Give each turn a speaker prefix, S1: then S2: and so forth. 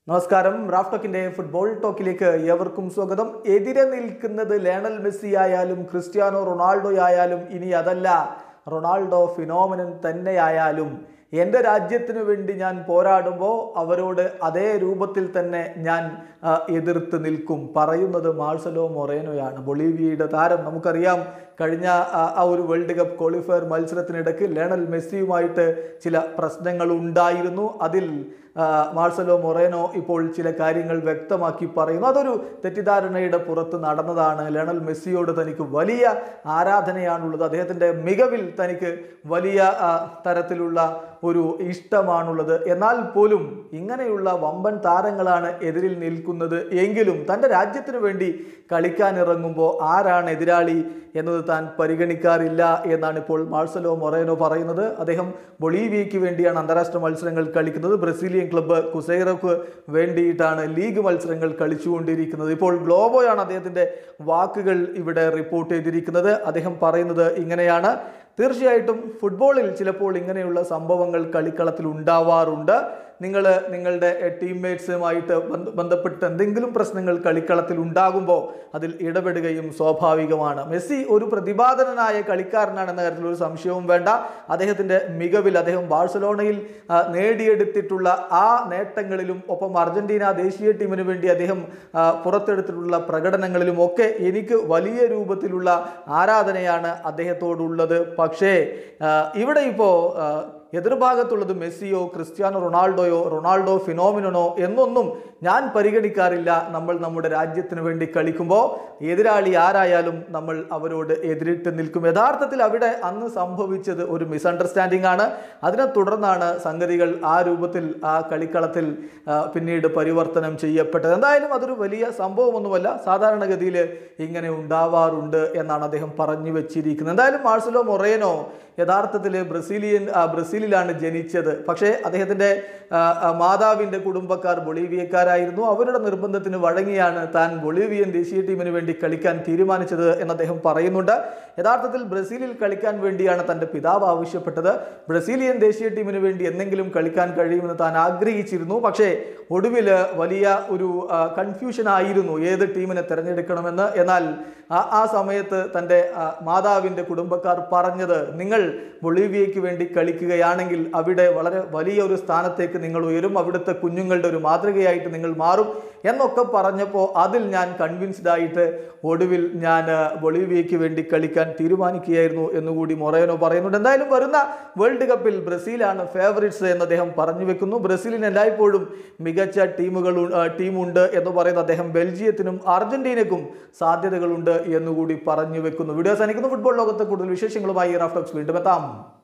S1: നമസ്കാരം Raf ടോക്കിന്റെ football ടോക്കിലേക്ക് ഏവർക്കും സ്വാഗതം എതിരെ നിൽക്കുന്നത് ലേണൽ മെസ്സി ആയാലും ക്രിസ്ത്യാനോ റൊണാൾഡോ ആയാലും ഇനി അതല്ല റൊണാൾഡോ ഫിനോമിനൻ തന്നെയായാലും എൻ്റെ രാജ്യത്തിന് വേണ്ടി ഞാൻ പോരാടുമ്പോൾ അവരോട് അതേ രൂപത്തിൽ തന്നെ ഞാൻ ആ, എതിർത്ത് നിൽക്കും പറയുന്നത് മാർസലോ മൊറേനോയാണ് ബൊളീവിയയുടെ താരം നമുക്കറിയാം കഴിഞ്ഞ ആ, ആ ഒരു വേൾഡ് കപ്പ് ക്വാളിഫയർ മത്സരത്തിനിടയ്ക്ക് ലേണൽ മെസ്സിയുമായിട്ട് ചില പ്രശ്നങ്ങൾ ഉണ്ടായിരുന്നു അതിൽ ആ, മാർസലോ മൊറേനോ ഇപ്പോൾ ചില കാര്യങ്ങൾ വ്യക്തമാക്കി പറയുന്നു അതൊരു തെറ്റിദ്ധാരണയുടെ പുറത്ത് നടന്നതാണ് ലയണൽ മെസ്സിയോട് തനിക്ക് വലിയ ആരാധനയാണുള്ളത് അദ്ദേഹത്തിൻ്റെ മികവിൽ തനിക്ക് വലിയ ആ, തരത്തിലുള്ള ഒരു ഇഷ്ടമാണുള്ളത് എന്നാൽ പോലും ഇങ്ങനെയുള്ള വമ്പൻ താരങ്ങളാണ് എതിരിൽ നിൽക്കുന്നത് എങ്കിലും തൻ്റെ രാജ്യത്തിന് വേണ്ടി കളിക്കാൻ ഇറങ്ങുമ്പോൾ ആരാണ് എതിരാളി എന്നത് താൻ പരിഗണിക്കാറില്ല എന്നാണ് ഇപ്പോൾ മാർസലോ മൊറേനോ പറയുന്നത് അദ്ദേഹം ബൊളീവിയയ്ക്ക് വേണ്ടിയാണ് അന്താരാഷ്ട്ര മത്സരങ്ങൾ കളിക്കുന്നത് ബ്രസീലിയൻ ക്ലബ്ബ് കുസൈറോക്ക് വേണ്ടിയിട്ടാണ് ലീഗ് മത്സരങ്ങൾ കളിച്ചുകൊണ്ടിരിക്കുന്നത് ഇപ്പോൾ ഗ്ലോബോയാണ് അദ്ദേഹത്തിൻ്റെ വാക്കുകൾ ഇവിടെ റിപ്പോർട്ട് ചെയ്തിരിക്കുന്നത് അദ്ദേഹം പറയുന്നത് ഇങ്ങനെയാണ് തീർച്ചയായിട്ടും ഫുട്ബോളിൽ ചിലപ്പോൾ ഇങ്ങനെയുള്ള സംഭവങ്ങൾ കളിക്കളത്തിൽ ഉണ്ടാവാറുണ്ട് നിങ്ങൾ നിങ്ങളുടെ ടീംമേറ്റ്സുമായിട്ട് ബന്ധ ബന്ധപ്പെട്ട് എന്തെങ്കിലും പ്രശ്നങ്ങൾ കളിക്കളത്തിൽ ഉണ്ടാകുമ്പോൾ അതിൽ ഇടപെടുകയും സ്വാഭാവികമാണ് മെസ്സി ഒരു പ്രതിപാദനനായ കളിക്കാരനാണെന്ന കാര്യത്തിൽ ഒരു സംശയവും വേണ്ട അദ്ദേഹത്തിൻ്റെ മികവിൽ അദ്ദേഹം ബാഴ്സലോണയിൽ ആ, നേടിയെടുത്തിട്ടുള്ള ആ നേട്ടങ്ങളിലും ഒപ്പം അർജന്റീന ദേശീയ ടീമിന് വേണ്ടി അദ്ദേഹം ആ, പുറത്തെടുത്തിട്ടുള്ള പ്രകടനങ്ങളിലും ഒക്കെ എനിക്ക് വലിയ രൂപത്തിലുള്ള ആരാധനയാണ് അദ്ദേഹത്തോടുള്ളത് പക്ഷേ ആ, ഇവിടെ ഇപ്പോൾ എതിർഭാഗത്തുള്ളത് മെസ്സിയോ ക്രിസ്ത്യാനോ റൊണാൾഡോയോ റൊണാൾഡോ ഫിനോമിനോ എന്നൊന്നും ഞാൻ പരിഗണിക്കാറില്ല നമ്മൾ നമ്മുടെ രാജ്യത്തിന് വേണ്ടി കളിക്കുമ്പോൾ എതിരാളി ആരായാലും നമ്മൾ അവരോട് എതിരിട്ട് നിൽക്കും യഥാർത്ഥത്തിൽ അവിടെ അന്ന് സംഭവിച്ചത് ഒരു മിസ്അണ്ടർസ്റ്റാൻഡിംഗ് ആണ് അതിനെ തുടർന്നാണ് സംഗതികൾ ആ രൂപത്തിൽ ആ കളിക്കളത്തിൽ ആ, പിന്നീട് പരിവർത്തനം ചെയ്യപ്പെട്ടത് എന്തായാലും അതൊരു വലിയ സംഭവമൊന്നുമല്ല സാധാരണഗതിയിൽ ഇങ്ങനെ ഉണ്ടാവാറുണ്ട് എന്നാണ് അദ്ദേഹം പറഞ്ഞു വെച്ചിരിക്കുന്നത് എന്തായാലും മാർസലോ മൊറേനോ യഥാർത്ഥത്തിൽ ബ്രസീലിയൻ ആ, ബ്രസീലിലാണ് ജനിച്ചത് പക്ഷേ അദ്ദേഹത്തിൻ്റെ ആ, ആ, മാതാവിൻ്റെ കുടുംബക്കാർ ബൊളീവിയക്കാരായിരുന്നു അവരുടെ നിർബന്ധത്തിന് വഴങ്ങിയാണ് താൻ ബൊളീവിയൻ ദേശീയ ടീമിന് വേണ്ടി കളിക്കാൻ തീരുമാനിച്ചത് എന്ന് അദ്ദേഹം പറയുന്നുണ്ട് യഥാർത്ഥത്തിൽ ബ്രസീലിൽ കളിക്കാൻ വേണ്ടിയാണ് തൻ്റെ പിതാവ് ആവശ്യപ്പെട്ടത് ബ്രസീലിയൻ ദേശീയ ടീമിന് വേണ്ടി എന്തെങ്കിലും കളിക്കാൻ കഴിയുമെന്ന് താൻ ആഗ്രഹിച്ചിരുന്നു പക്ഷേ ഒടുവിൽ വലിയ ഒരു കൺഫ്യൂഷൻ ആയിരുന്നു ഏത് ടീമിനെ തിരഞ്ഞെടുക്കണമെന്ന് എന്നാൽ ആ ആ സമയത്ത് തൻ്റെ ആ, മാതാവിൻ്റെ കുടുംബക്കാർ പറഞ്ഞത് നിങ്ങൾ ബൊളീവിയയ്ക്ക് വേണ്ടി കളിക്കുകയാണെങ്കിൽ അവിടെ വളരെ വലിയ ഒരു സ്ഥാനത്തേക്ക് നിങ്ങൾ ഉയരും അവിടുത്തെ കുഞ്ഞുങ്ങളുടെ ഒരു മാതൃകയായിട്ട് നിങ്ങൾ മാറും എന്നൊക്കെ പറഞ്ഞപ്പോൾ അതിൽ ഞാൻ കൺവിൻസ്ഡ് ആയിട്ട് ഒടുവിൽ ഞാൻ ആ, ബൊളീവിയയ്ക്ക് വേണ്ടി കളിക്കാൻ തീരുമാനിക്കുകയായിരുന്നു എന്നുകൂടി മൊറേനോ പറയുന്നുണ്ട് എന്തായാലും വരുന്ന വേൾഡ് കപ്പിൽ ബ്രസീലാണ് ഫേവറിറ്റ്സ് എന്ന് അദ്ദേഹം പറഞ്ഞു വെക്കുന്നു ബ്രസീലിന് എല്ലായ്പ്പോഴും മികച്ച ടീമുകൾ ടീമുണ്ട് എന്ന് പറയുന്ന അദ്ദേഹം ബെൽജിയത്തിനും അർജന്റീനക്കും സാധ്യതകളുണ്ട് എന്നുകൂടി പറഞ്ഞു വെക്കുന്നു വീഡിയോ സാധിക്കുന്നു ഫുട്ബോൾ ലോകത്തെ കൂടുതൽ വിശേഷങ്ങളുമായി റാഫ്റ്റോക്സ് വീണ്ടും എത്താം